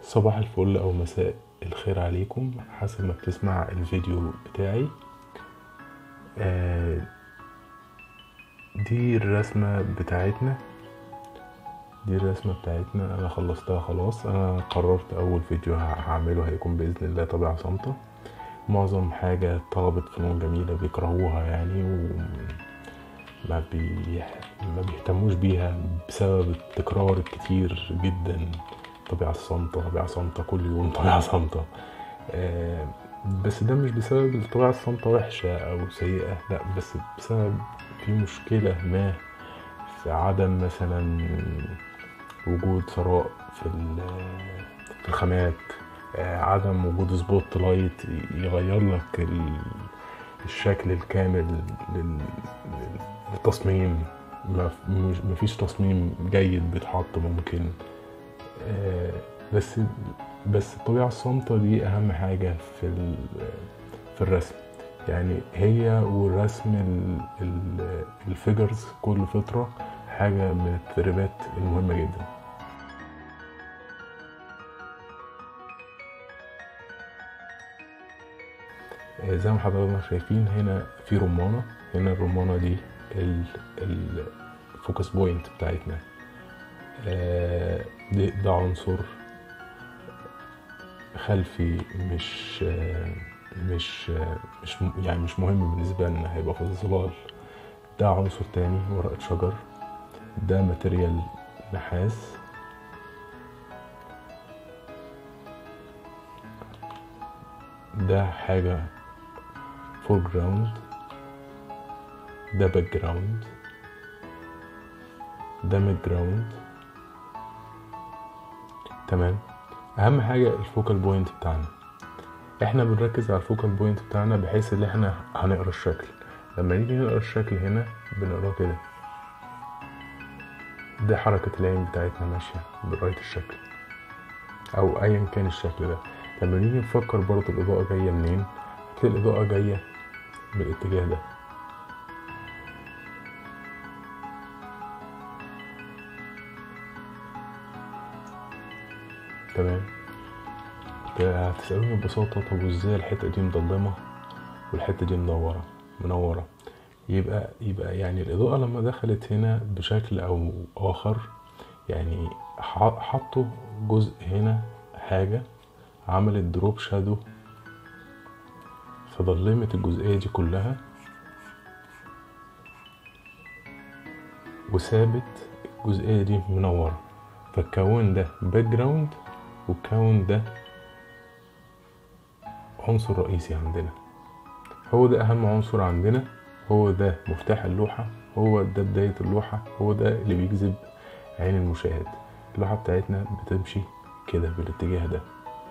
صباح الفل او مساء الخير عليكم حسب ما بتسمع الفيديو بتاعي آه، دي الرسمة بتاعتنا دي الرسمة بتاعتنا انا خلصتها خلاص انا قررت اول فيديو هعمله هيكون باذن الله طبيعة صامتة معظم حاجة طلبة فنون جميلة بيكرهوها يعني وما بي... ما بيهتموش بيها بسبب التكرار الكتير جدا طبيعة صامتة طبيعة صامتة كل يوم طبيعة صامتة آه، بس ده مش بسبب الطبيعة الصامتة وحشة أو سيئة لا بس بسبب في مشكلة ما في عدم مثلا وجود ثراء في ال- في الخامات آه، عدم وجود سبوت لايت يغير لك ال- الشكل الكامل لل- للتصميم ما مش- مفيش تصميم جيد بيتحط ممكن آه، بس بس الطبيعة الصامتة دي أهم حاجة في ال- في الرسم يعني هي والرسم الفيجرز كل فترة حاجة من التدريبات المهمة جدا آه، زي ما حضراتكم شايفين هنا في رمانة هنا الرمانة دي الفوكس بوينت بتاعتنا آه، ده ده عنصر خلفي مش آه، مش آه، مش م- يعني مش مهم بالنسبة لنا هيبقى في الظلال ده عنصر تاني ورقة شجر ده ماتريال نحاس ده حاجة فور جراوند ده باك جراوند ده ميد جراوند تمام اهم حاجه الفوكال بوينت بتاعنا احنا بنركز على الفوكال بوينت بتاعنا بحيث ان احنا هنقرا الشكل لما نيجي نقرا الشكل هنا بنقراه كده دي حركة العين بتاعتنا ماشية بقراية الشكل أو أيا كان الشكل ده لما نيجي نفكر برضه الإضاءة جاية منين هتلاقي الإضاءة جاية بالاتجاه ده تمام ده هتسألوني ببساطة طب وازاي الحتة دي مضلمة والحتة دي منورة منورة يبقى يبقى يعني الإضاءة لما دخلت هنا بشكل أو آخر يعني ح- حطوا جزء هنا حاجة عملت دروب شادو فضلمت الجزئية دي كلها وسابت الجزئية دي منورة فالكون ده باك جراوند والكون ده عنصر رئيسي عندنا هو ده أهم عنصر عندنا هو ده مفتاح اللوحة هو ده بداية اللوحة هو ده اللي بيجذب عين المشاهد اللوحة بتاعتنا بتمشي كده بالاتجاه ده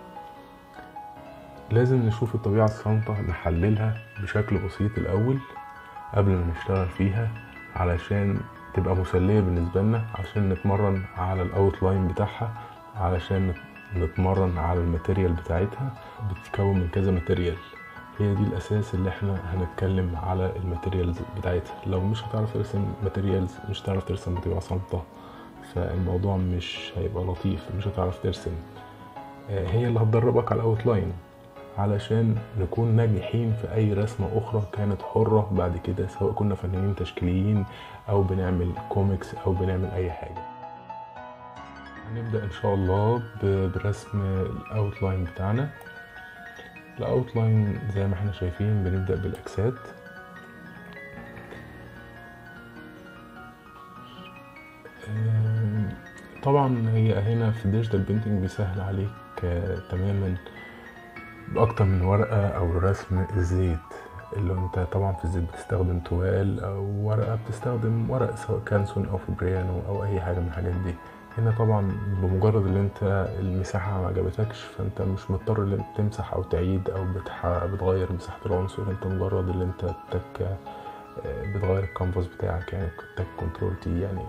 لازم نشوف الطبيعة الصامتة نحللها بشكل بسيط الأول قبل ما نشتغل فيها علشان تبقى مسلية بالنسبة لنا علشان نتمرن على الأوتلاين بتاعها علشان نتمرن على الماتيريال بتاعتها بتتكون من كذا ماتيريال هي دي الأساس اللي احنا هنتكلم على الماتيريالز بتاعتها لو مش هتعرف ترسم ماتيريالز مش هتعرف ترسم بطبيعة صامتة فالموضوع مش هيبقى لطيف مش هتعرف ترسم آه، هي اللي هتدربك على الأوتلاين علشان نكون ناجحين في أي رسمة أخرى كانت حرة بعد كده سواء كنا فنانين تشكيليين أو بنعمل كوميكس أو بنعمل أي حاجة هنبدأ إن شاء الله ب- برسم الأوتلاين بتاعنا الأوتلاين زي ما احنا شايفين بنبدأ بالأجساد آم، طبعا هي هنا في الديجيتال بينتنج بيسهل عليك آه، تماما بأكتر من ورقة أو رسم الزيت اللي انت طبعا في الزيت بتستخدم توال أو ورقة بتستخدم ورق سواء كانسون أو فبريانو أو أي حاجة من الحاجات دي هنا طبعا بمجرد ان انت المساحة ما عجبتكش فانت مش مضطر ان انت تمسح او تعيد او بتح... بتغير مساحة العنصر انت مجرد ان انت تك آه، بتغير الكانفاس بتاعك يعني تك كنترول تي يعني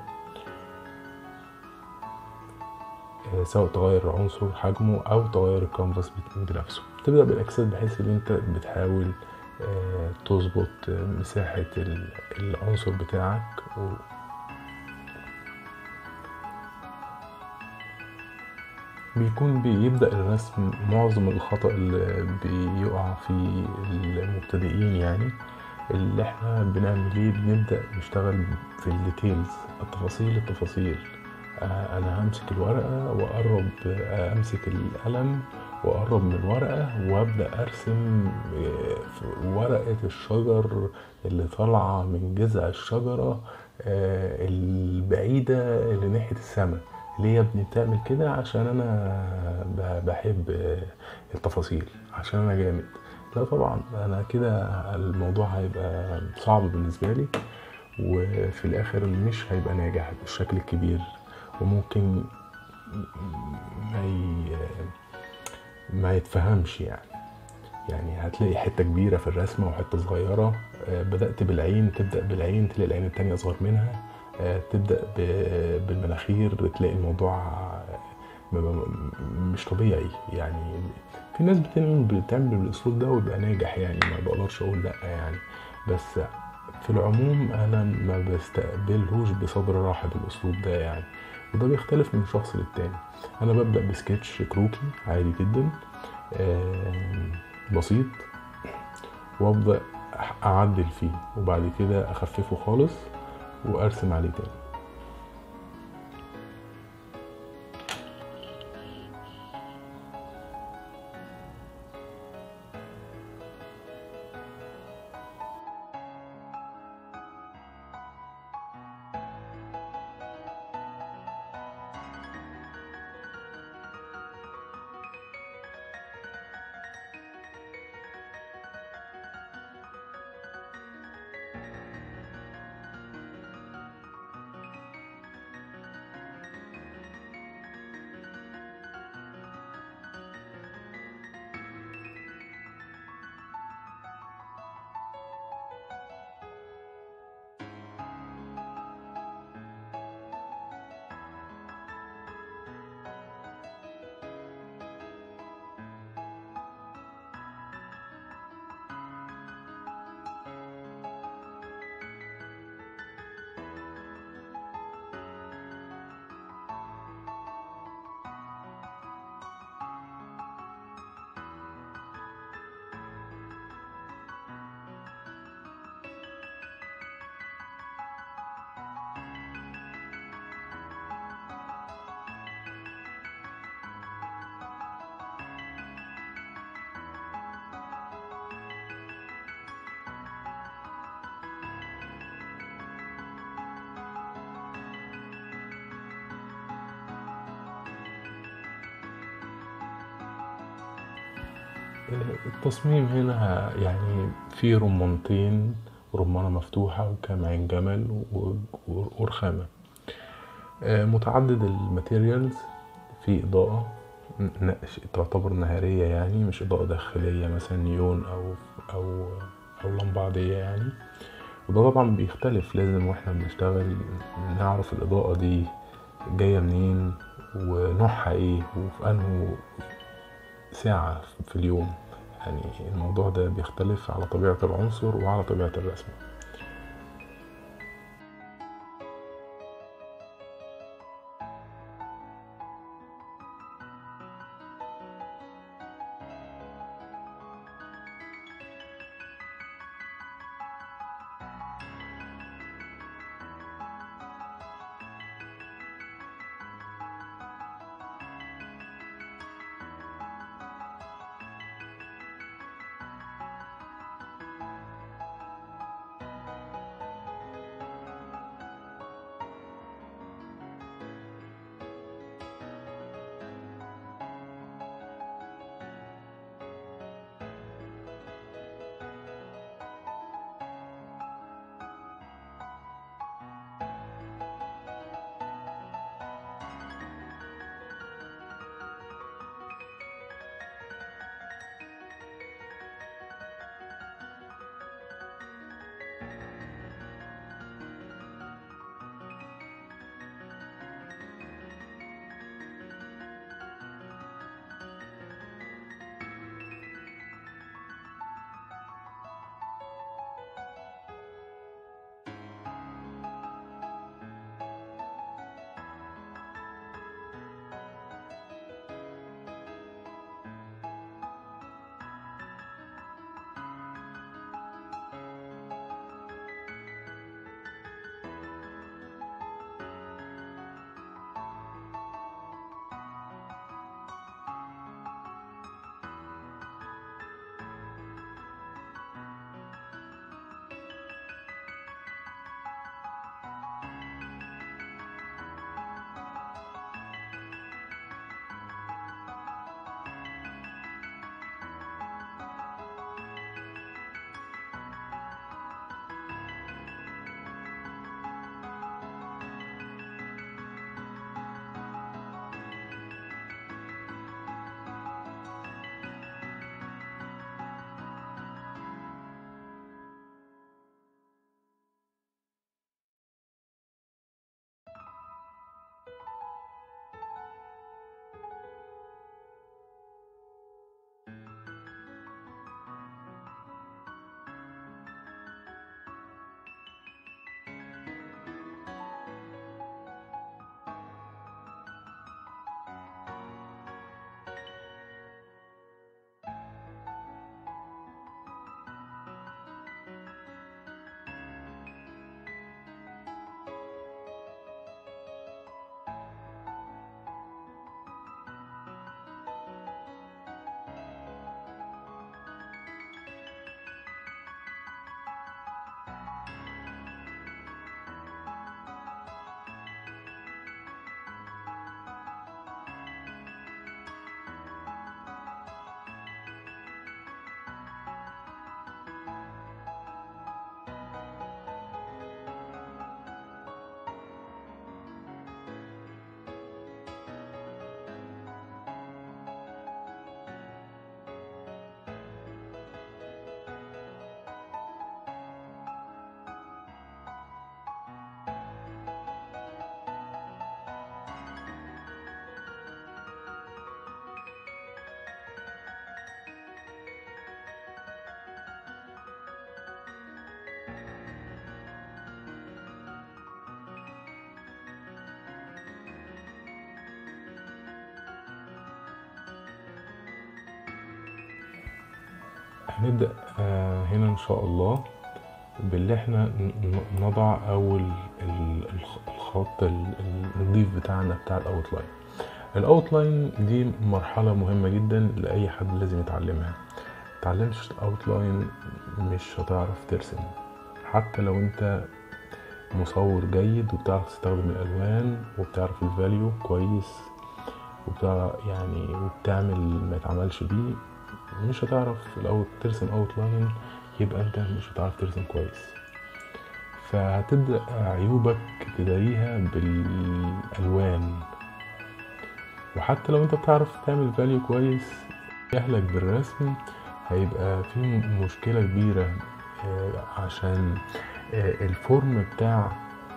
آه، سواء تغير عنصر حجمه او تغير الكانفاس بت- بنفسه تبدأ بالاكسات بحيث ان انت بتحاول آه، تظبط آه، مساحة ال- العنصر بتاعك و... بيكون بيبدأ الرسم معظم الخطأ اللي بيقع فيه المبتدئين يعني اللي احنا بنعمل ايه بنبدأ نشتغل في الديتيلز التفاصيل التفاصيل آه، انا همسك الورقة واقرب آه، امسك القلم واقرب من الورقة وابدأ ارسم آه، في ورقة الشجر اللي طالعة من جذع الشجرة آه، البعيدة اللي ناحية السماء ليه يا ابني بتعمل كده عشان انا ب- بحب آه، التفاصيل عشان انا جامد لا طبعا انا كده الموضوع هيبقى صعب بالنسبة لي وفي الاخر مش هيبقى ناجح بالشكل الكبير وممكن ما ي... ما يتفهمش يعني يعني هتلاقي حتة كبيرة في الرسمة وحتة صغيرة آه، بدأت بالعين تبدأ بالعين تلاقي العين التانية أصغر منها آه، تبدأ ب- بالمناخير تلاقي الموضوع آه، م- م- مش طبيعي يعني في ناس بتعمل بتعمل بالأسلوب ده ويبقى ناجح يعني ما بقدرش أقول لأ يعني بس في العموم أنا ما بستقبلهوش بصدر رحب الأسلوب ده يعني وده بيختلف من شخص للتاني أنا ببدأ بسكتش كروكي عادي جدا آم، بسيط وابدا اعدل فيه وبعد كده اخففه خالص وارسم عليه تاني التصميم هنا يعني في رمانتين رمانة مفتوحة وكام عين جمل و- و- ورخامة آه، متعدد الماتيريالز في إضاءة ن- تعتبر نهارية يعني مش إضاءة داخلية مثلا نيون أو أو أو لمبة عادية يعني وده طبعا بيختلف لازم واحنا بنشتغل نعرف الإضاءة دي جاية منين ونوعها ايه وفي أنه ساعة في اليوم يعني الموضوع ده بيختلف على طبيعة العنصر وعلى طبيعة الرسمة هنبدأ آه، هنا إن شاء الله باللي احنا ن- ن- نضع أول ال- الخ- الخط ال- النضيف بتاعنا بتاع الأوتلاين الأوتلاين دي مرحلة مهمة جدا لأي حد لازم يتعلمها متعلمش الأوتلاين مش هتعرف ترسم حتى لو انت مصور جيد وبتعرف تستخدم الألوان وبتعرف الفاليو كويس وبتعرف يعني وبتعمل ما يتعملش بيه مش هتعرف الأول ترسم اوتلاين يبقى انت مش هتعرف ترسم كويس فهتبدأ عيوبك تداريها بالألوان وحتى لو انت بتعرف تعمل فاليو كويس جهلك بالرسم هيبقى في مشكلة كبيرة آه، عشان آه، الفورم بتاع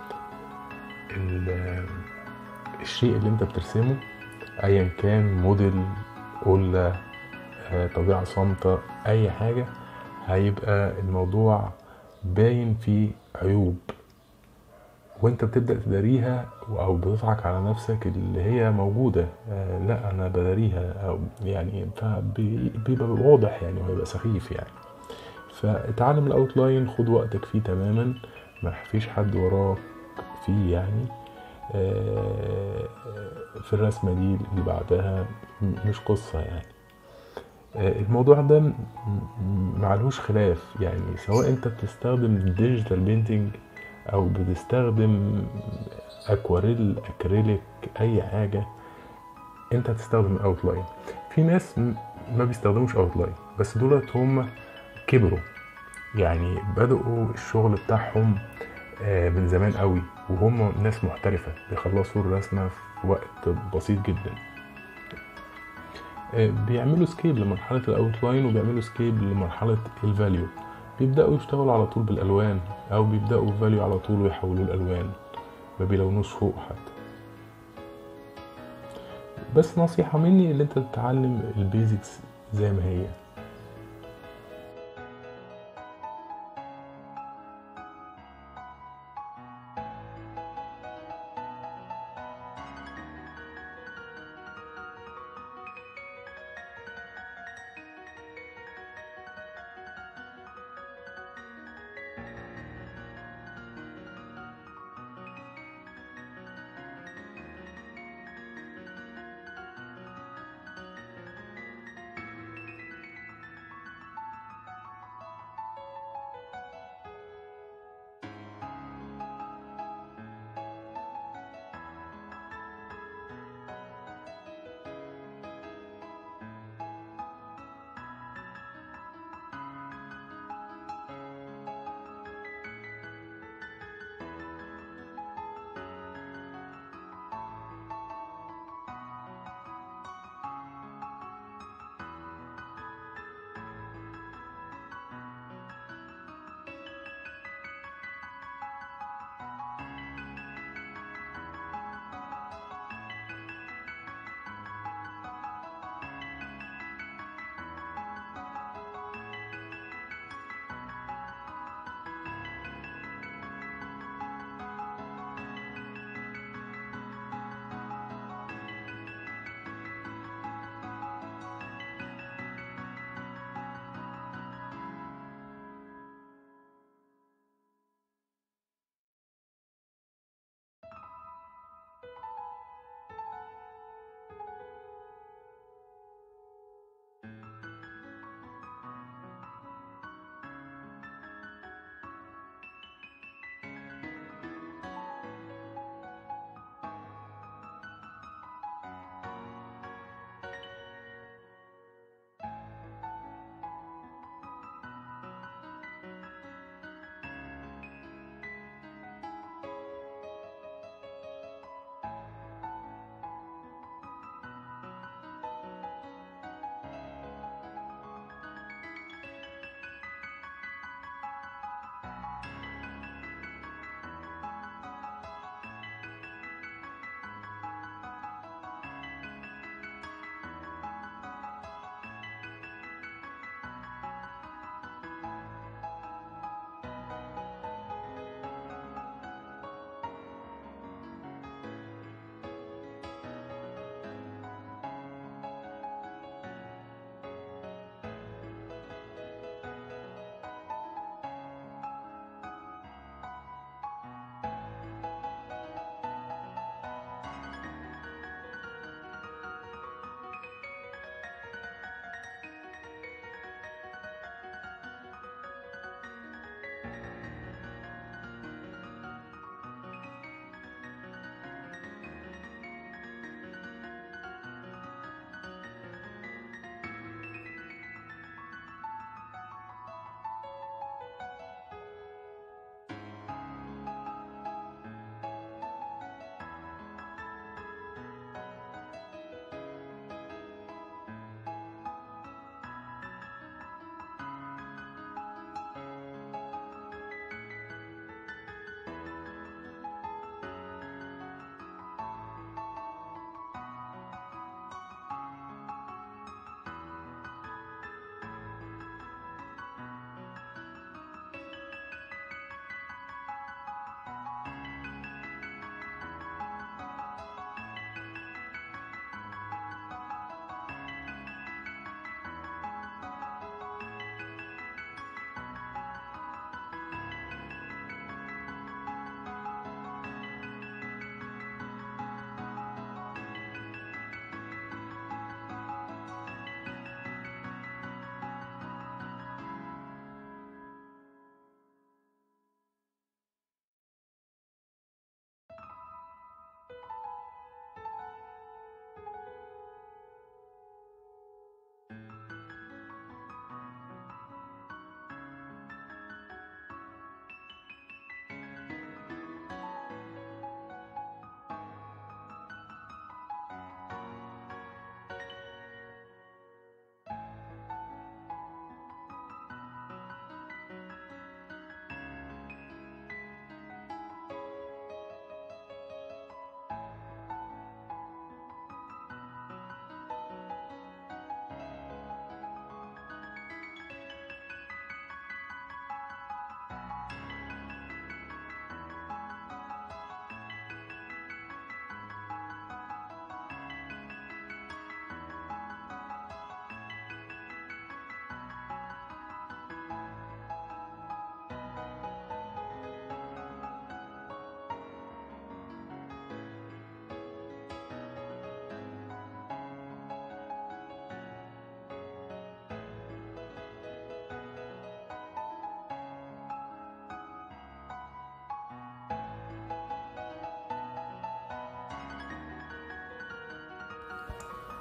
ال- الشيء اللي انت بترسمه ايا كان موديل قلة آه، طبيعة صامتة اي حاجة هيبقى الموضوع باين فيه عيوب وانت بتبدأ تداريها او بتضحك على نفسك اللي هي موجودة آه لا انا بداريها او يعني فبيبقى واضح يعني وهيبقى سخيف يعني فاتعلم الاوتلاين خد وقتك فيه تماما ما فيش حد وراك فيه يعني آه، في الرسمة دي اللي بعدها م- مش قصة يعني آه، الموضوع ده م- م- معلهوش خلاف يعني سواء انت بتستخدم ديجيتال بينتينج او بتستخدم اكواريل اكريليك اي حاجة انت هتستخدم اوتلاين في ناس م- ما بيستخدموش اوتلاين بس دولت هم كبروا يعني بدأوا الشغل بتاعهم آه، من زمان قوي وهم ناس محترفة بيخلصوا الرسمة في وقت بسيط جدا آه، بيعملوا سكيب لمرحلة الاوتلاين وبيعملوا سكيب لمرحلة الفاليو بيبدأوا يشتغلوا على طول بالألوان أو بيبدأوا فاليو على طول ويحولوه الألوان ما بيلونوش فوق حتى بس نصيحة مني اللي انت تتعلم البيزكس زي ما هي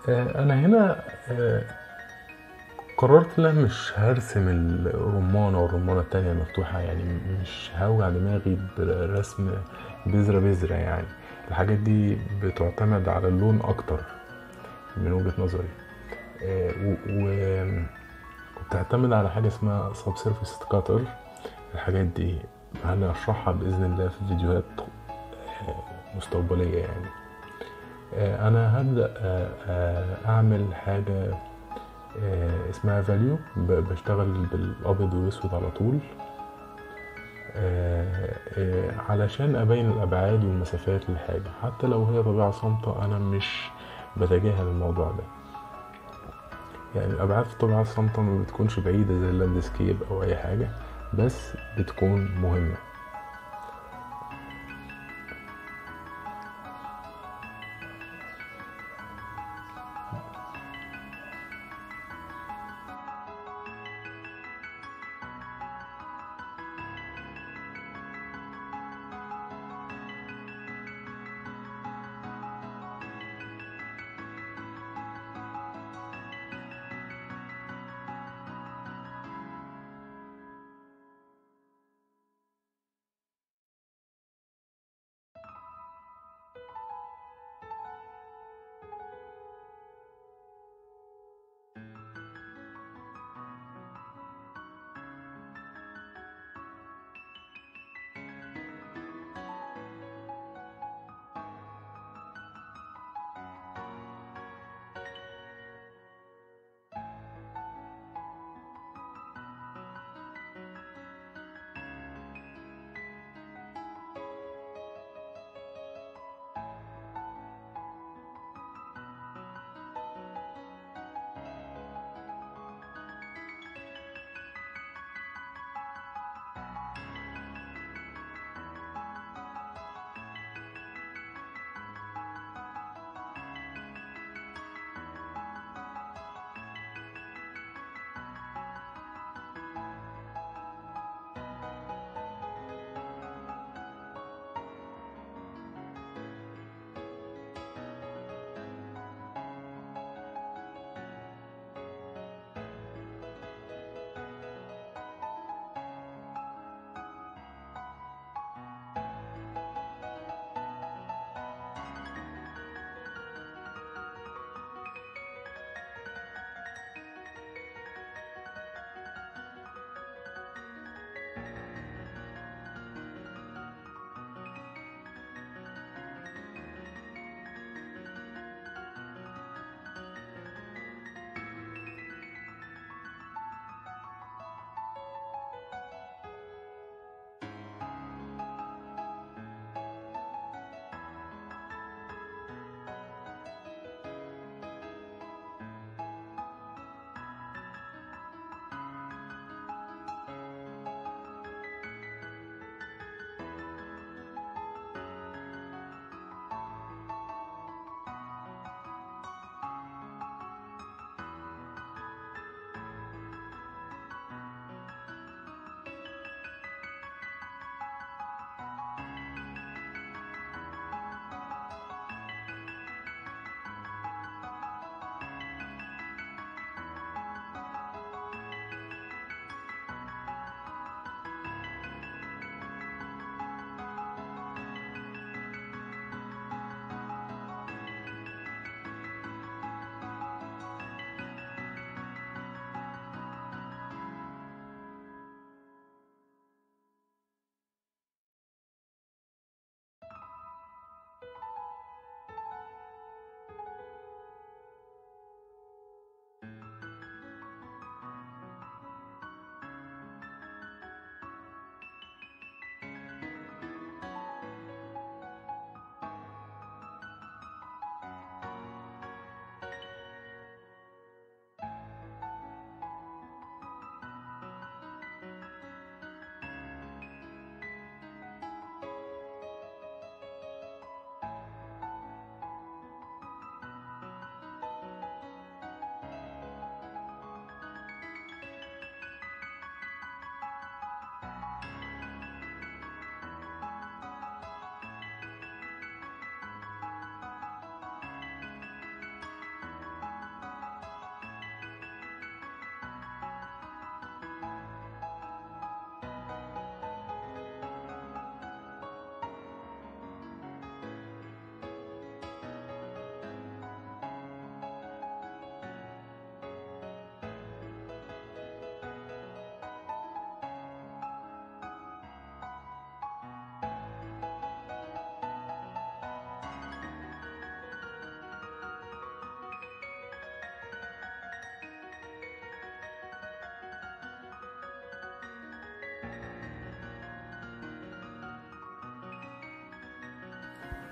آه، انا هنا آه، قررت ان انا مش هرسم الرمانة والرمانة التانية المفتوحة يعني مش هوجع دماغي برسم بذرة بذرة يعني الحاجات دي بتعتمد على اللون اكتر من وجهة نظري آه، و- و- وبتعتمد على حاجة اسمها سب سيرفيس كاتر الحاجات دي هنشرحها بإذن الله في فيديوهات آه، مستقبلية يعني آه، أنا هبدأ آه، آه، أعمل حاجة آه، اسمها فاليو بشتغل بالأبيض والأسود على طول آه، آه، علشان أبين الأبعاد والمسافات للحاجة حتى لو هي طبيعة صامتة أنا مش بتجاهل الموضوع ده يعني الأبعاد في الطبيعة الصامتة ما بتكونش بعيدة زي اللاندسكيب أو أي حاجة بس بتكون مهمة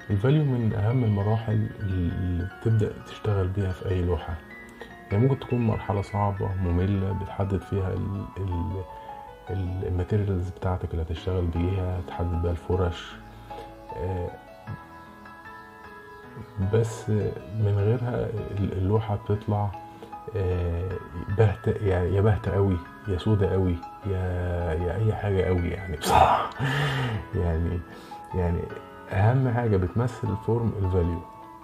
الفاليو من اهم المراحل اللي بتبدا تشتغل بيها في اي لوحه يعني ممكن تكون مرحله صعبه ممله بتحدد فيها الماتيريالز بتاعتك اللي هتشتغل بيها تحدد بيها الفرش آه، بس من غيرها اللوحة بتطلع آه، باهتة يعني يا باهتة قوي يا سودة قوي يا يا أي حاجة قوي يعني بصراحة يعني يعني أهم حاجة بتمثل الفورم الفاليو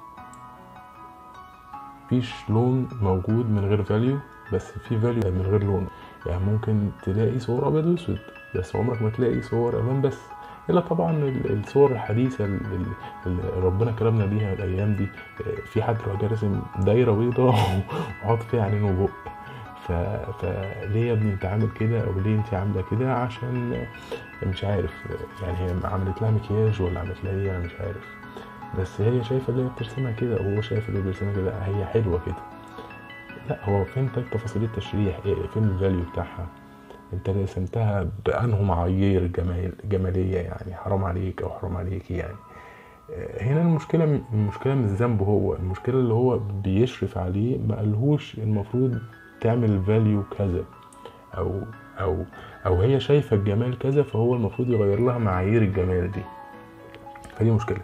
مفيش لون موجود من غير فاليو بس في فاليو من غير لون يعني ممكن تلاقي صور ابيض واسود بس عمرك ما تلاقي صور الوان بس الا طبعا الصور الحديثه اللي ربنا كرمنا بيها الايام دي في حد راح راسم دايره بيضاء وحط فيها عينين وبق ف... فليه يا ابني انت عامل كده او ليه انت عامله كده عشان مش عارف يعني هي عملت لها مكياج ولا عملت لها ايه انا مش عارف بس هي شايفه اللي هي بترسمها كده وهو شايف اللي بيرسمها كده هي حلوه كده لا هو فين طيب تفاصيل التشريح إيه فين الفاليو بتاعها انت رسمتها بانه معايير جمال جماليه يعني حرام عليك او حرام عليك يعني آه، هنا المشكلة المشكلة مش ذنبه هو المشكلة اللي هو بيشرف عليه ما قالهوش المفروض تعمل فاليو كذا او او او هي شايفة الجمال كذا فهو المفروض يغير لها معايير الجمال دي فدي مشكلة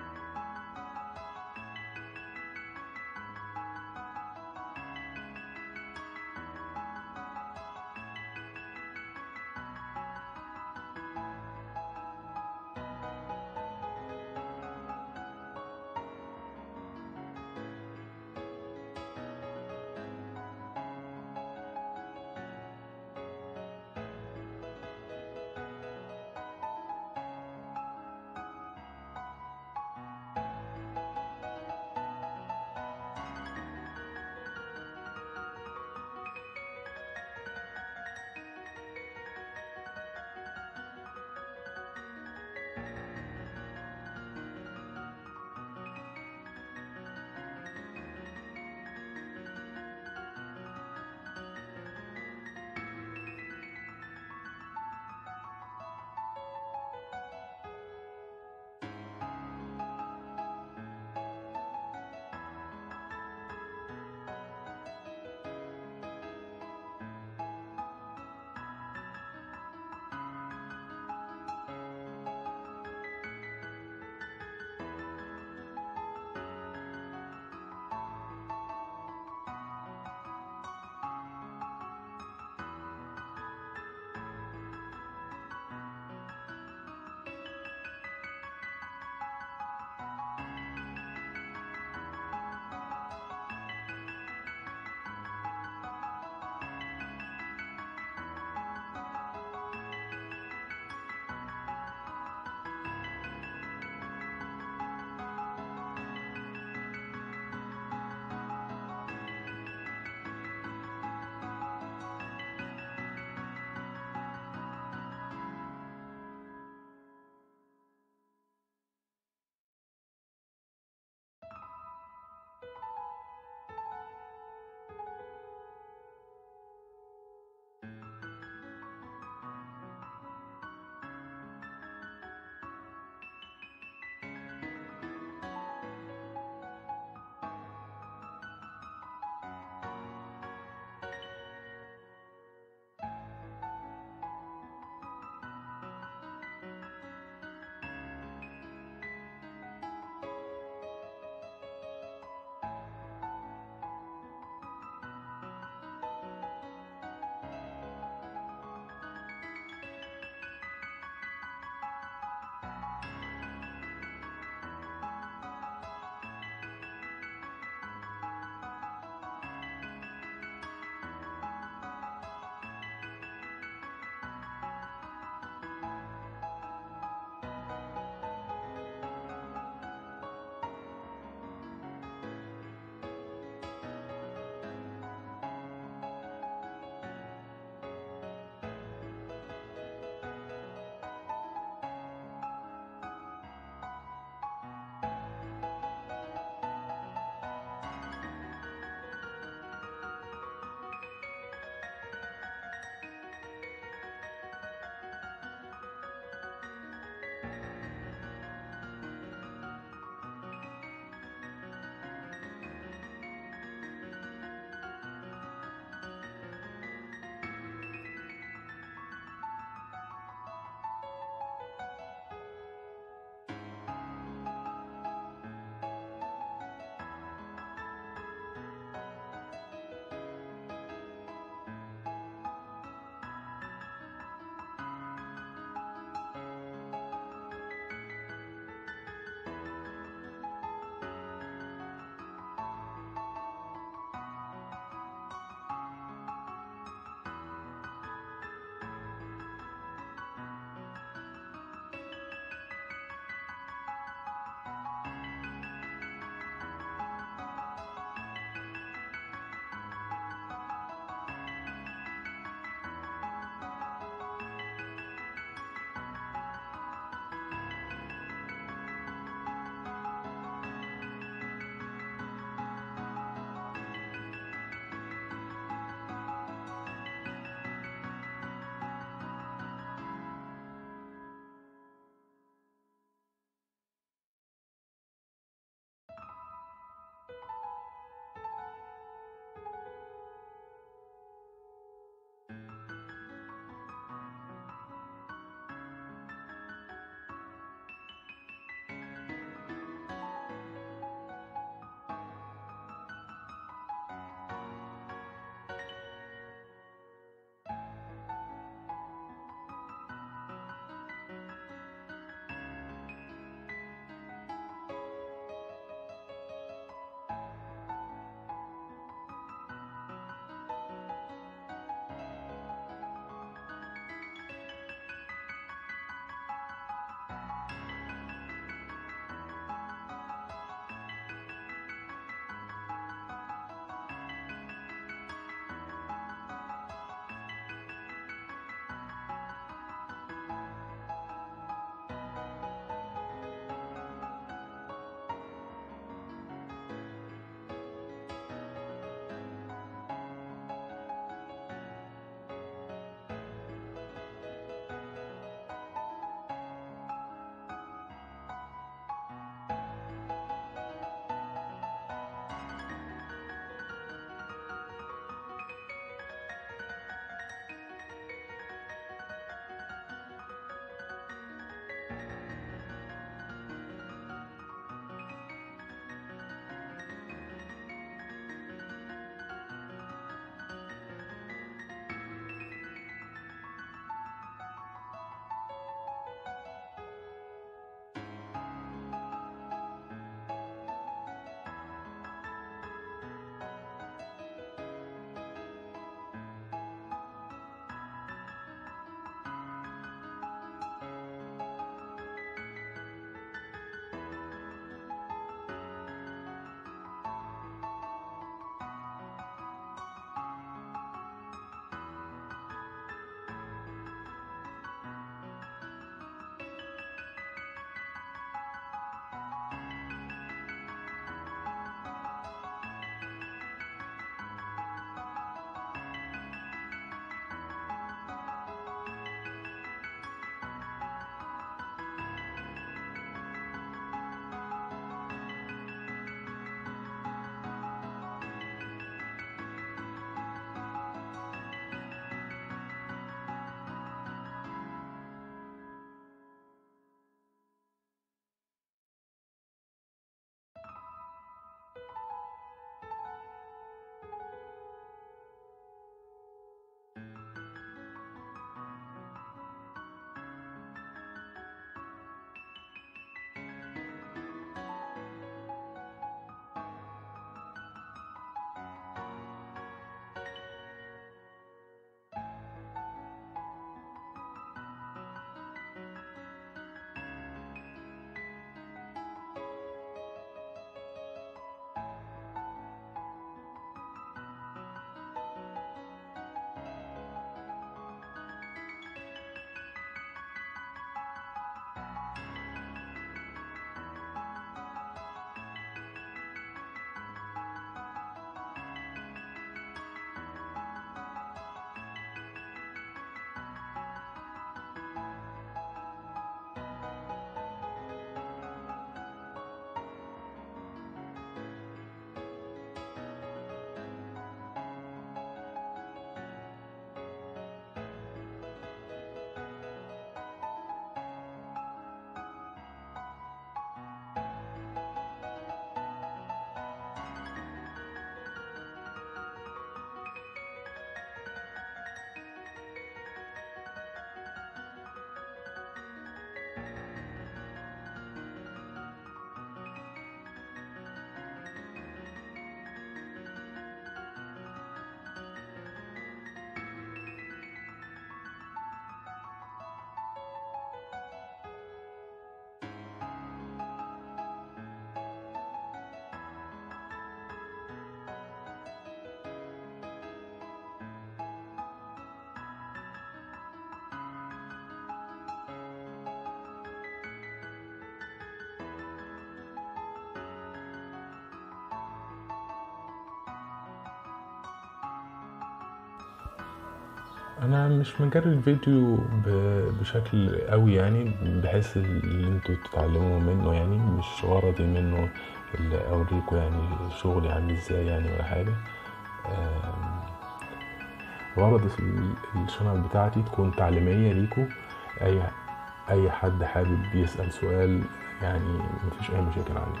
انا مش مجرد الفيديو ب- بشكل قوي يعني بحيث اللي انتوا تتعلموا منه يعني مش غرضي منه اللي اوريكم يعني شغلي عامل ازاي يعني ولا حاجه آم، غرض ال- الشانل بتاعتي تكون تعليميه ليكم اي اي حد حابب يسال سؤال يعني مفيش اي مشاكل عندي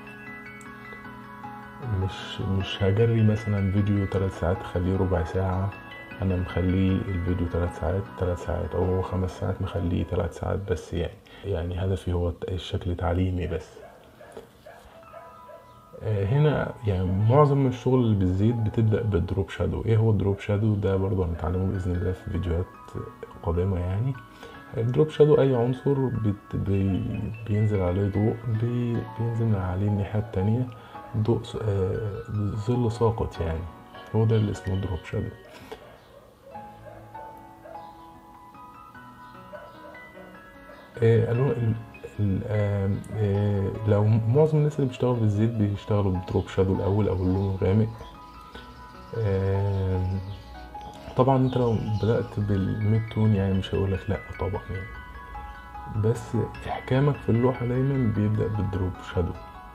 مش مش هجري مثلا فيديو ثلاث ساعات خليه ربع ساعة انا مخليه الفيديو ثلاث ساعات ثلاث ساعات او هو خمس ساعات مخليه ثلاث ساعات بس يعني يعني هدفي هو الشكل تعليمي بس آه، هنا يعني معظم الشغل اللي بالزيت بتبدأ بالدروب شادو ايه هو الدروب شادو ده برضو هنتعلمه بإذن الله في فيديوهات قادمة يعني الدروب شادو اي عنصر بت بي بينزل عليه ضوء بي بينزل عليه الناحية التانية ضوء س- آه، ظل ساقط يعني هو ده اللي اسمه دروب شادو آه، ألوان ال- ال- آم، آه، لو معظم الناس اللي بيشتغلوا بالزيت بيشتغلوا بدروب شادو الأول أو اللون الغامق آم، طبعا انت لو بدأت بالميد تون يعني مش هيقولك لأ طبعا يعني بس إحكامك في اللوحة دايما بيبدأ بالدروب شادو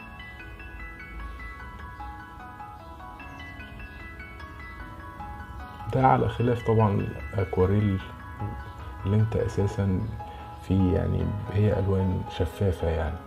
ده على خلاف طبعا الأكواريل اللي انت أساسا في يعني هي ألوان شفافة يعني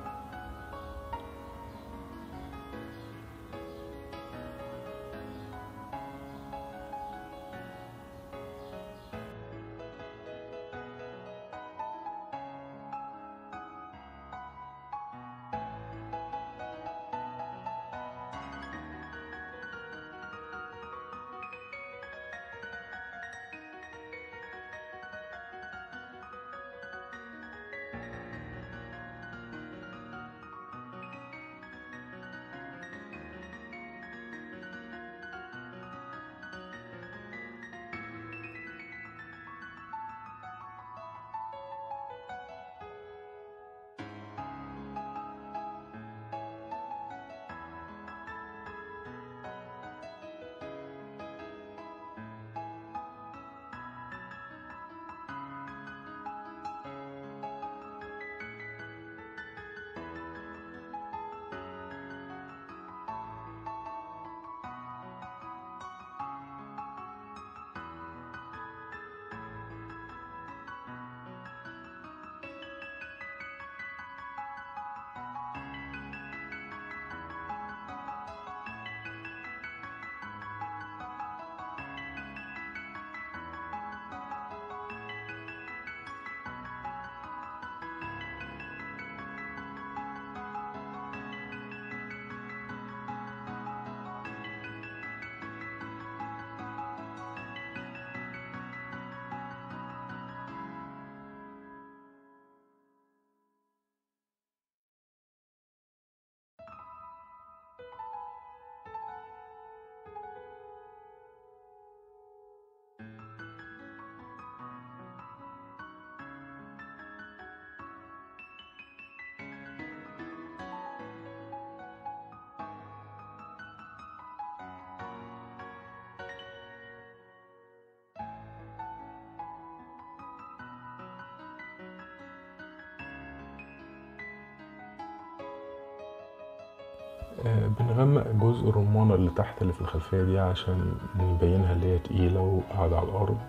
آه، بنغمق جزء الرمانة اللي تحت اللي في الخلفية دي عشان نبينها اللي هي تقيلة وقاعدة على الأرض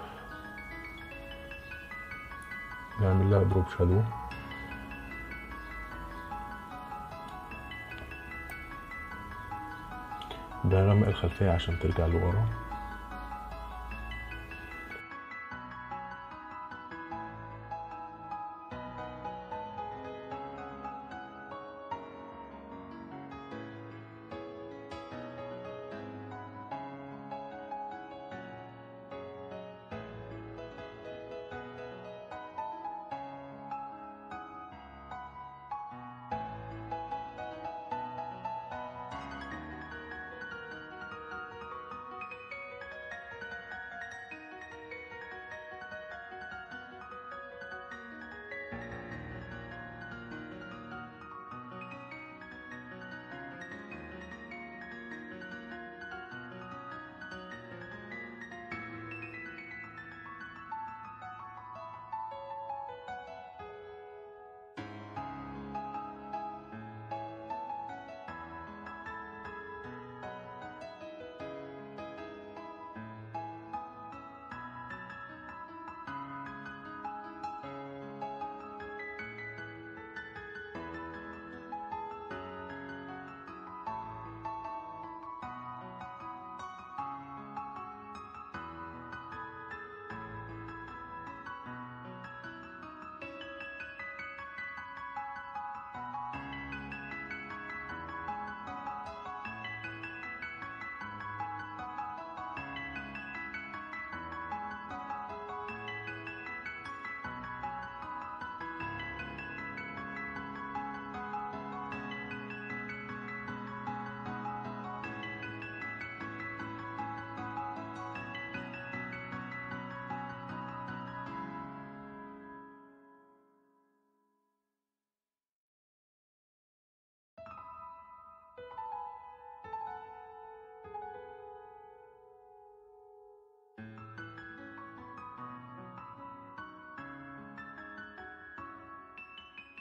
نعمل لها دروب شادو بغمق الخلفية عشان ترجع لورا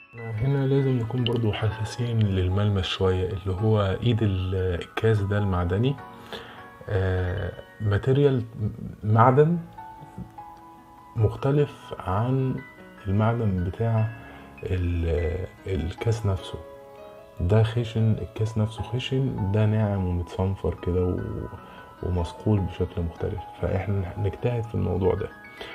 هنا لازم نكون برضو حساسين للملمس شوية اللي هو ايد ال- الكاس ده المعدني آه، ماتيريال معدن مختلف عن المعدن بتاع ال- الكاس نفسه ده خشن الكاس نفسه خشن ده ناعم ومتصنفر كده و- ومصقول بشكل مختلف فاحنا نجتهد في الموضوع ده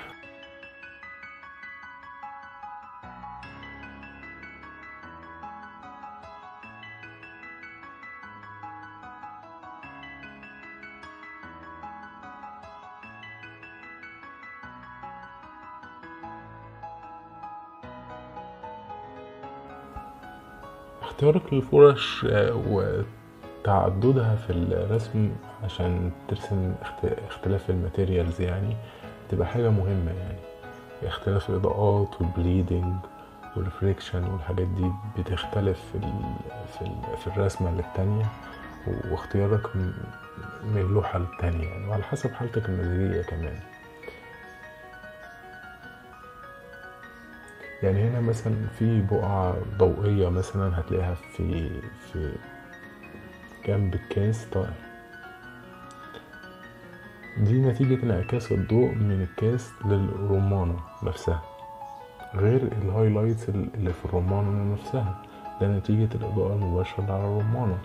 اختيارك للفرش آه، وتعددها في الرسم عشان ترسم اخت- اختلاف الماتيريالز يعني تبقى حاجة مهمة يعني اختلاف الإضاءات والبليدنج والريفليكشن والحاجات دي بتختلف في ال في, ال في الرسمة للتانية واختيارك م- من لوحة للتانية يعني وعلى حسب حالتك المزاجية كمان يعني هنا مثلا في بقعة ضوئية مثلا هتلاقيها في في جنب الكاس طيب دي نتيجة انعكاس الضوء من الكاس للرمانة نفسها غير الهايلايتس اللي في الرمانة نفسها ده نتيجة الإضاءة المباشرة اللي على الرمانة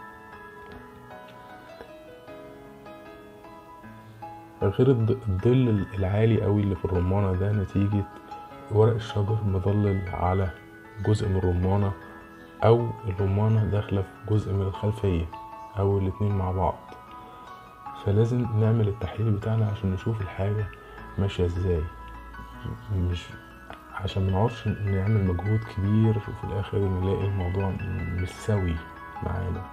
غير الض- الظل العالي قوي اللي في الرمانة ده نتيجة ورق الشجر مظلل على جزء من الرمانة أو الرمانة داخلة في جزء من الخلفية أو الاتنين مع بعض فلازم نعمل التحليل بتاعنا عشان نشوف الحاجة ماشية ازاي مش عشان منقعدش نعمل مجهود كبير وفي الآخر نلاقي الموضوع مش سوي معانا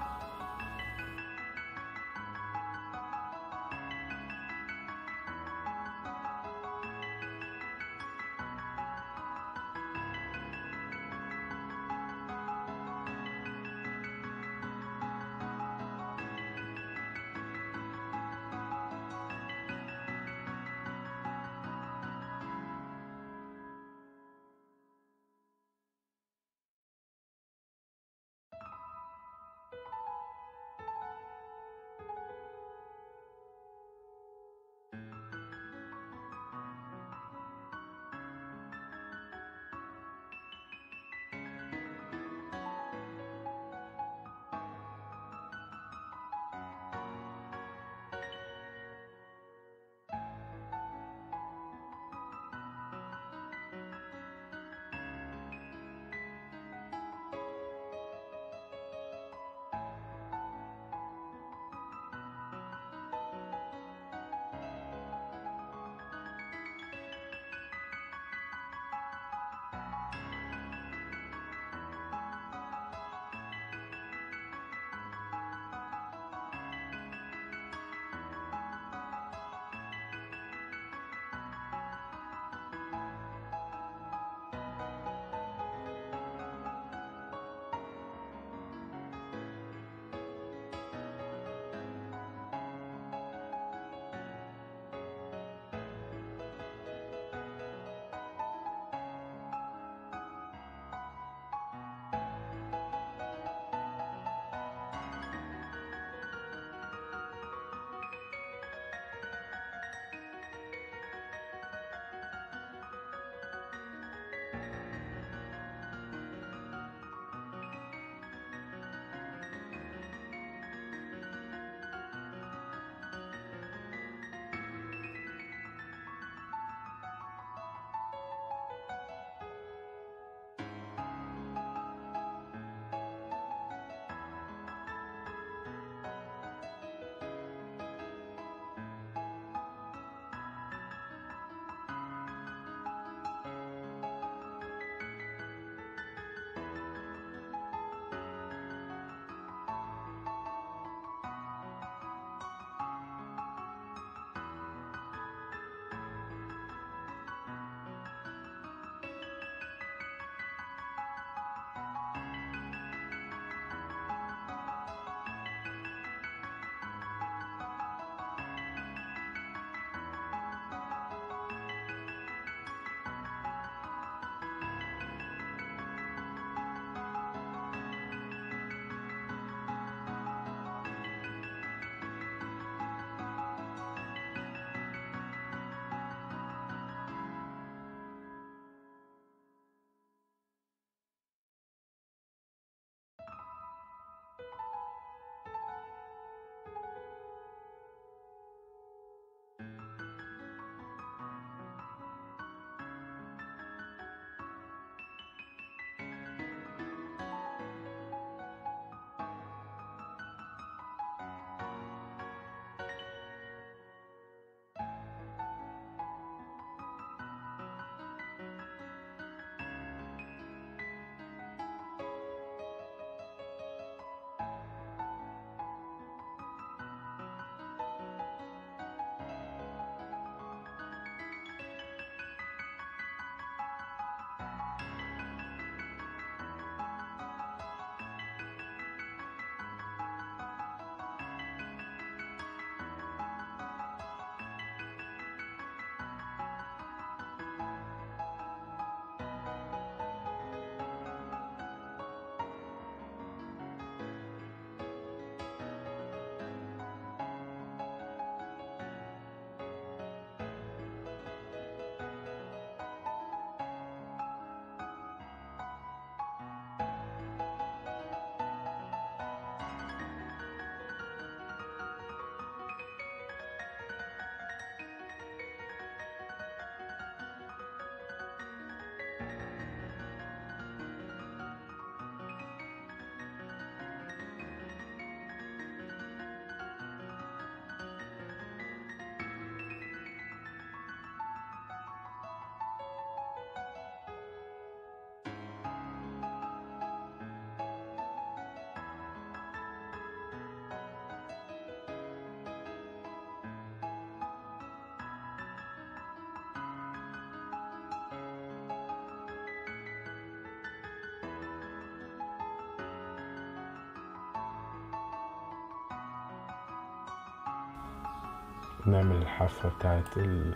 نعمل الحافة بتاعت ال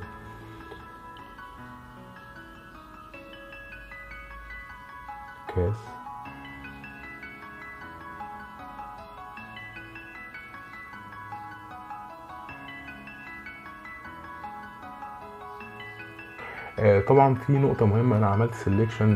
كاس آه، طبعا في نقطة مهمة أنا عملت سيلكشنز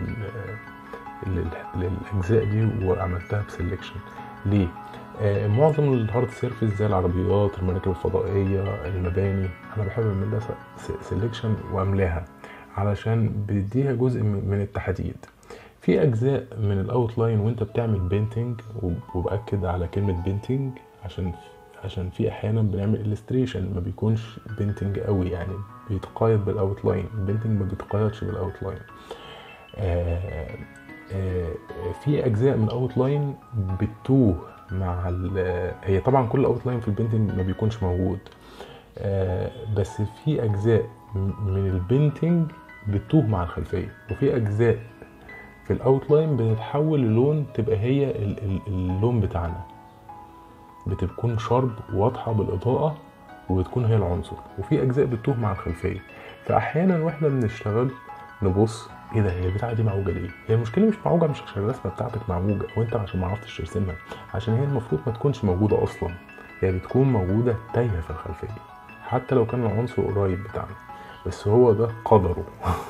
للأجزاء دي وعملتها بسيلكشن ليه؟ آه، معظم الهارد سيرفيس زي العربيات المراكب الفضائية المباني أنا بحب أعمل لها سيلكشن وأملاها علشان بيديها جزء من التحديد في أجزاء من الأوتلاين وأنت بتعمل بينتنج وبأكد على كلمة بينتنج عشان عشان في احيانا بنعمل illustration ما بيكونش بينتنج قوي يعني بيتقايد بالاوتلاين البينتنج ما بيتقايدش بالاوتلاين آه آه في اجزاء من الاوتلاين بتوه مع هي طبعا كل اوتلاين في البينتنج ما بيكونش موجود آه بس في اجزاء من البينتنج بتوه مع الخلفيه وفي اجزاء في الاوتلاين بتتحول للون تبقى هي اللون بتاعنا بتكون شارب واضحه بالاضاءه وبتكون هي العنصر وفي اجزاء بتتوه مع الخلفيه فاحيانا واحنا بنشتغل نبص ايه ده هي البتاعه دي معوجه ليه؟ هي المشكله مش معوجه مش عشان الرسمه بتاعتك معوجه وانت عشان ما عرفتش ترسمها عشان هي المفروض ما تكونش موجوده اصلا هي بتكون موجوده تايهه في الخلفيه حتى لو كان العنصر قريب بتاعنا بس هو ده قدره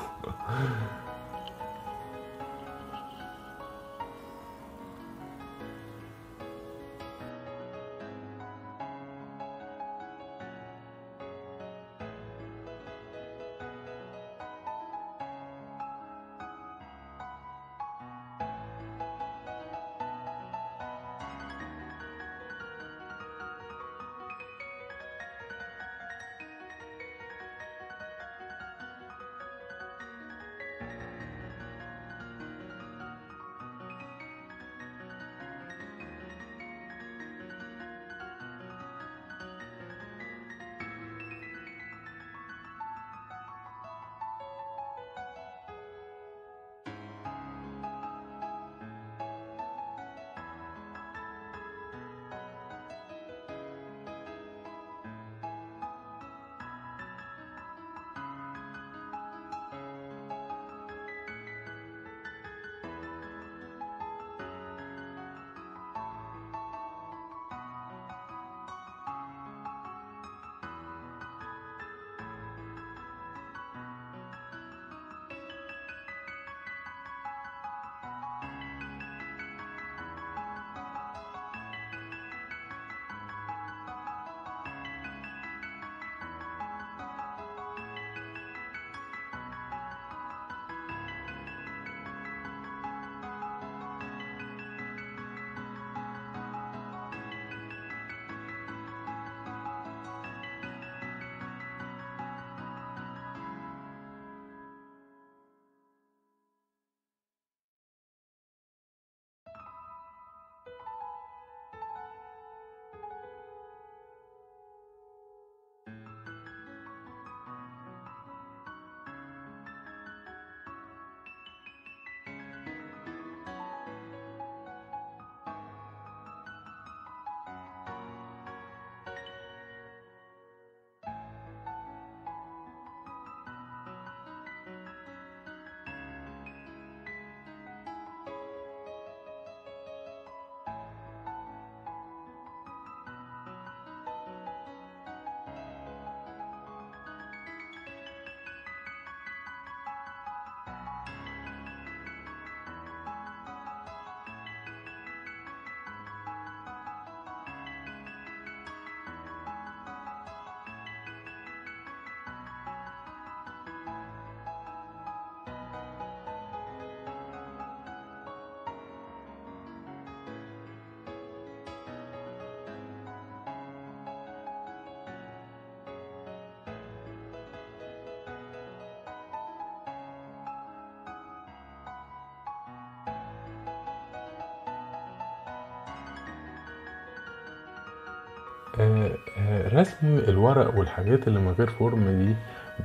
آه، آه، رسم الورق والحاجات اللي من غير فورم دي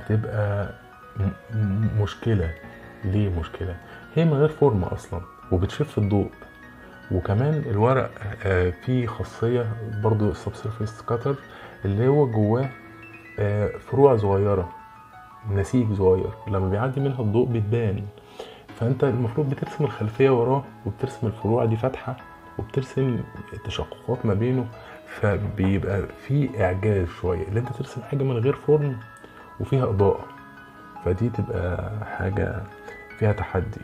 بتبقى مشكلة ليه مشكلة هي من غير فورم اصلا وبتشف الضوء وكمان الورق آه، فيه خاصية برضو السبسيرفيس كاتر اللي هو جواه آه، فروع صغيرة نسيج صغير لما بيعدي منها الضوء بتبان فانت المفروض بترسم الخلفية وراه وبترسم الفروع دي فاتحة وبترسم تشققات ما بينه فبيبقى في اعجاز شوية اللي انت ترسم حاجة من غير فرن وفيها اضاءة فدي تبقى حاجة فيها تحدي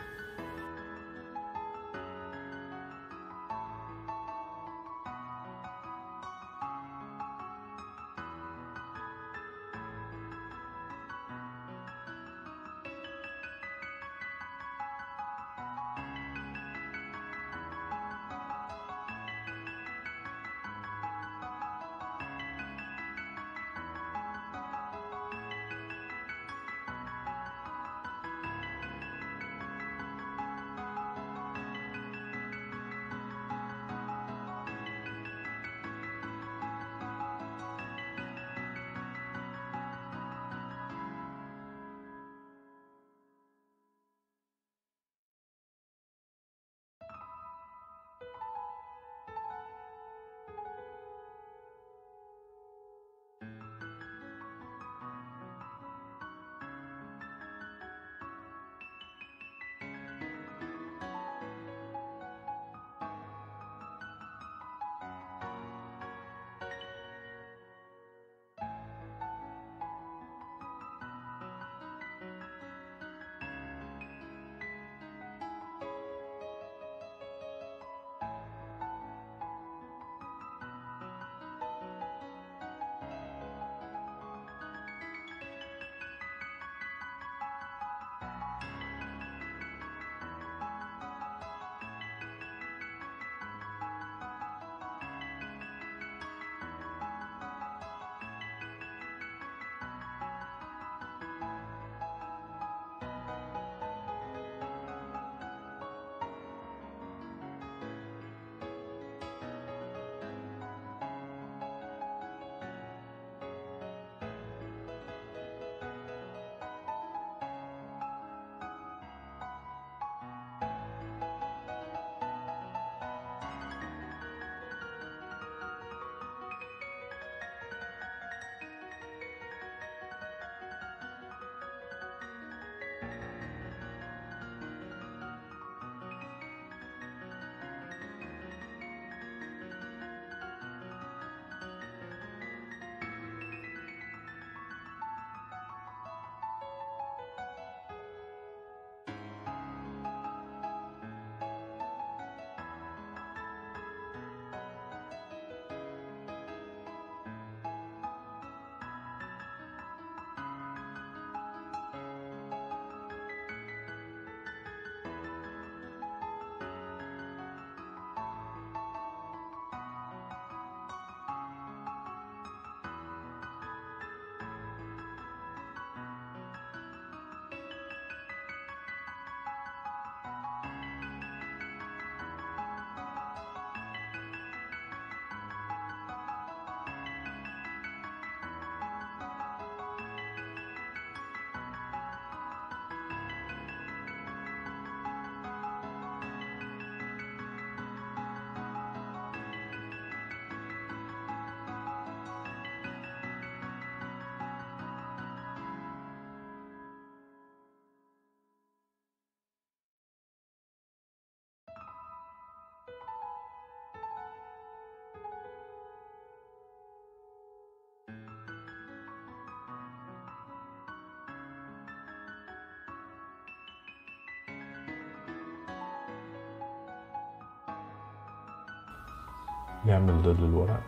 نعمل ظل الورق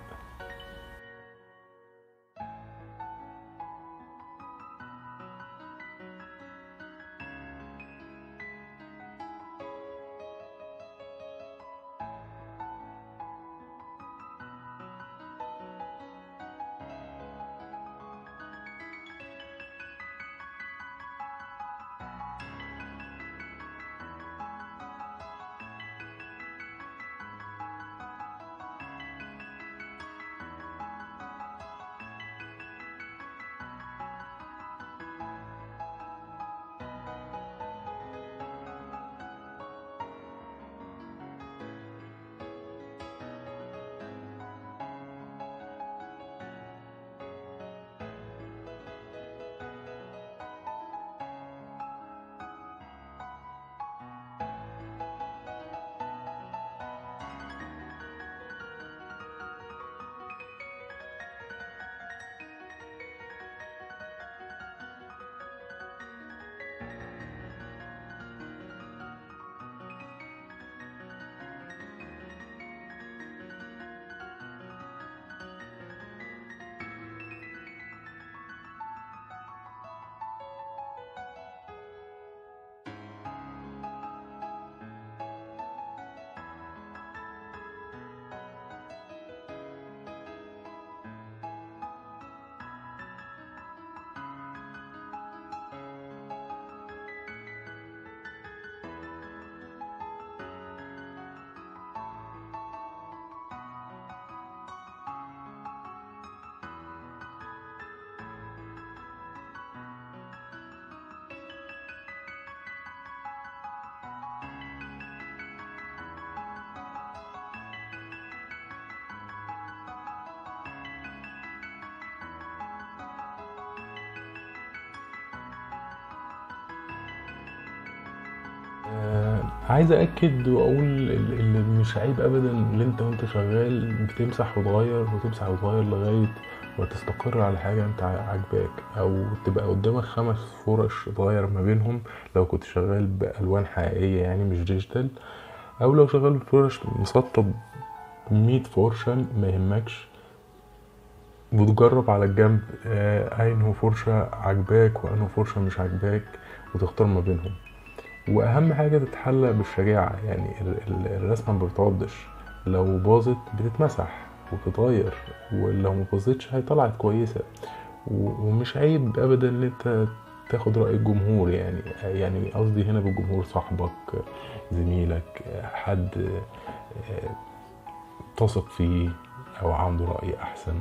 آه، عايز اكد واقول ال- اللي مش عيب ابدا ان انت وانت شغال بتمسح وتغير وتمسح وتغير لغايه ما تستقر على حاجه انت ع- عاجباك او تبقى قدامك خمس فرش تغير ما بينهم لو كنت شغال بالوان حقيقيه يعني مش ديجيتال او لو شغال بفرش مسطب 100 فرشه ما يهمكش وتجرب على الجنب آه، انه فرشه عاجباك وانه فرشه مش عاجباك وتختار ما بينهم واهم حاجه تتحلى بالشجاعه يعني ال- ال- الرسمه ما بتعضش لو باظت بتتمسح وتتغير ولو ما باظتش هي طلعت كويسه و- ومش عيب ابدا ان انت تاخد راي الجمهور يعني يعني قصدي هنا بالجمهور صاحبك زميلك حد آه، تثق فيه او عنده راي احسن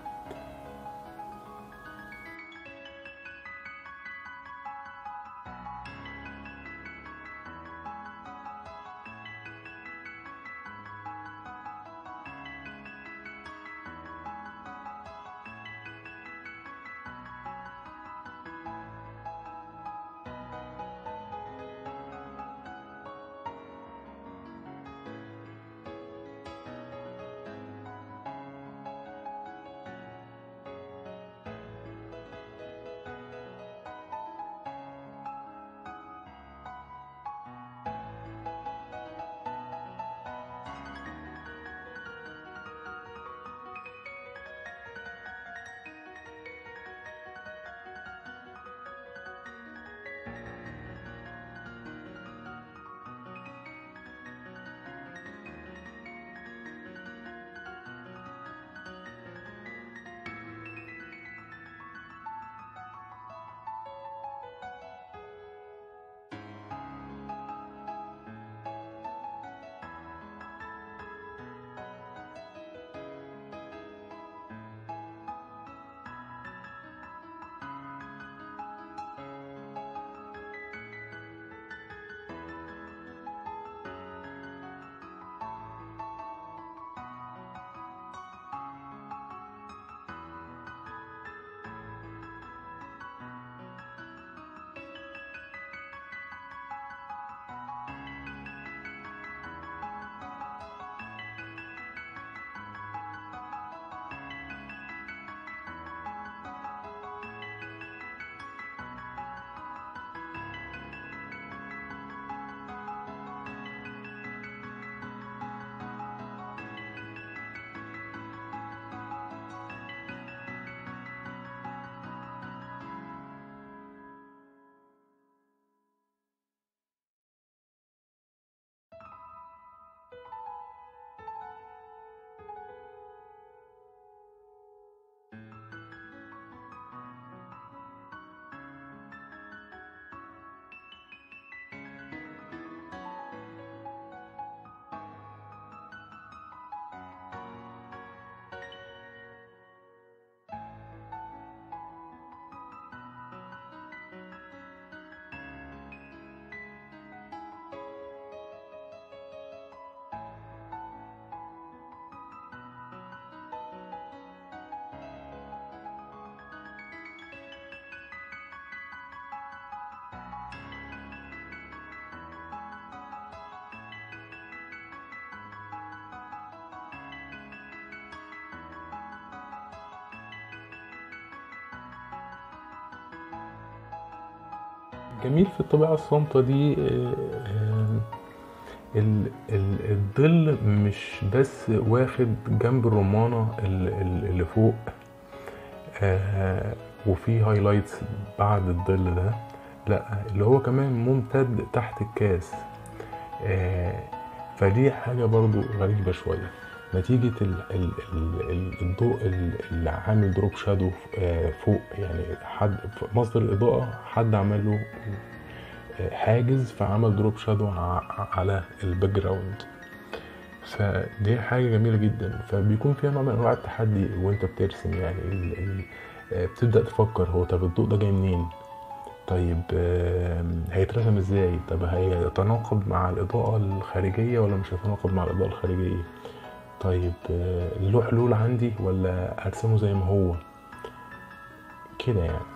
جميل في الطبيعة الصامتة دي آه، آه، ال- ال- الظل مش بس واخد جنب الرمانة ال- ال- اللي فوق آه، وفي هايلايتس بعد الظل ده لا اللي هو كمان ممتد تحت الكاس آه، فدي حاجة برضو غريبة شوية نتيجة ال ال ال ال الضوء ال- اللي عامل دروب شادو آه، فوق يعني حد مصدر الإضاءة حد عمل له آه، حاجز فعمل دروب شادو ع- على الباك جراوند فدي حاجة جميلة جدا فبيكون فيها نوع من أنواع التحدي وأنت بترسم يعني ال ال آه، بتبدأ تفكر هو طب الضوء ده جاي منين طيب آم، هيترسم ازاي طب هيتناقض مع الإضاءة الخارجية ولا مش هيتناقض مع الإضاءة الخارجية طيب آه، له حلول عندي ولا أرسمه زي ما هو كده يعني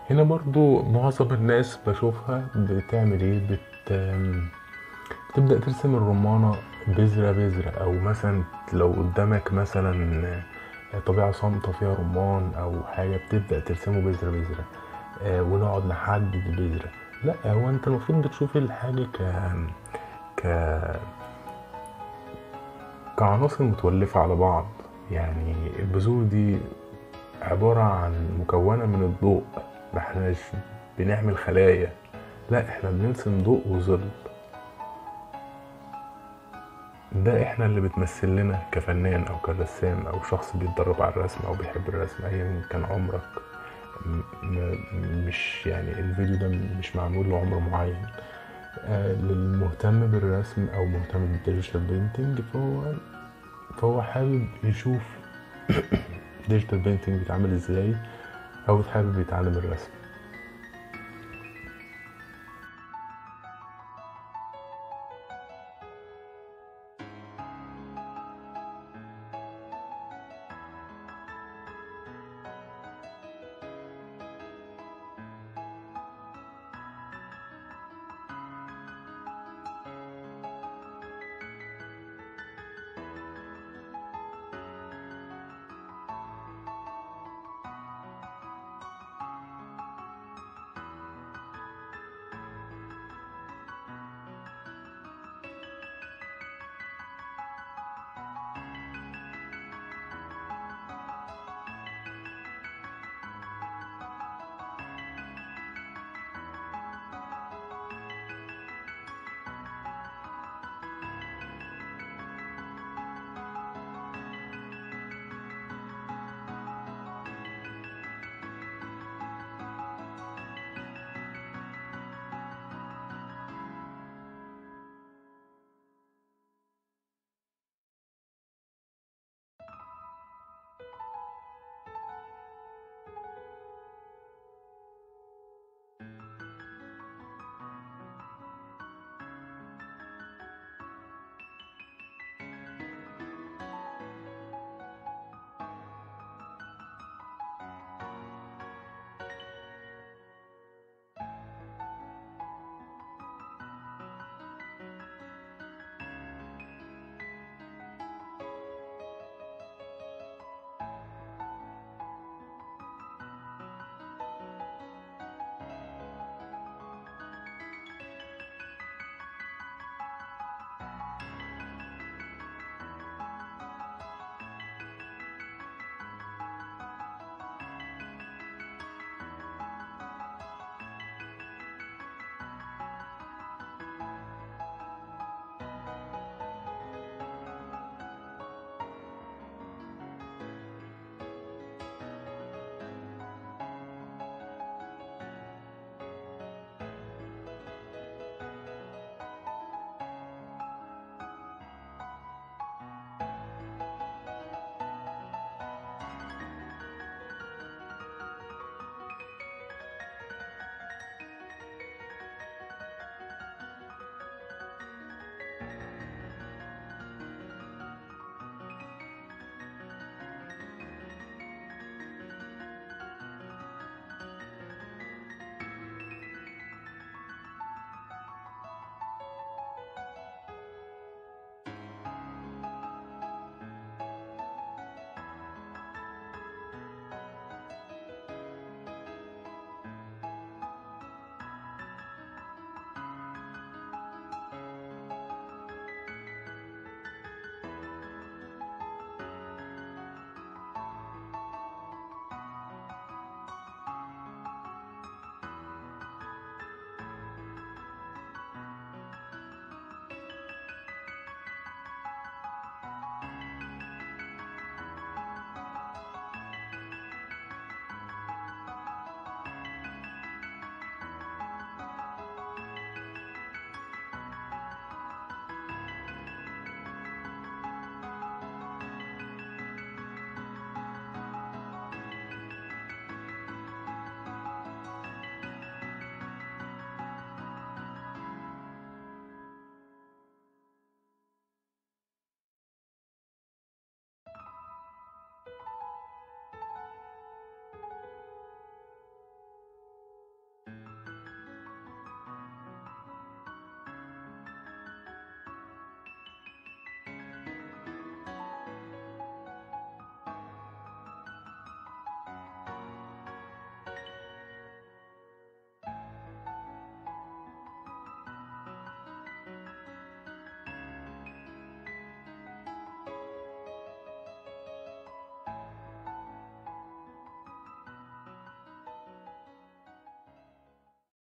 هنا برضو معظم الناس بشوفها بتعمل ايه بت بتبدأ ترسم الرمانة بذرة بذرة او مثلا لو قدامك مثلا طبيعة صامتة فيها رمان او حاجة بتبدأ ترسمه بذرة بذرة آه، ونقعد نحدد البذرة لا هو انت المفروض بتشوف الحاجة ك ك كعناصر متولفة على بعض يعني البذور دي عبارة عن مكونة من الضوء ما احناش بنعمل خلايا لا احنا بنرسم ضوء وظل ده احنا اللي بتمثل لنا كفنان او كرسام او شخص بيتدرب على الرسم او بيحب الرسم ايا كان عمرك مش يعني الفيديو ده مش معمول لعمر معين آه للمهتم بالرسم او مهتم بالديجيتال بينتنج فهو فهو حابب يشوف ديجيتال بينتنج بيتعمل ازاي او حابب يتعلم الرسم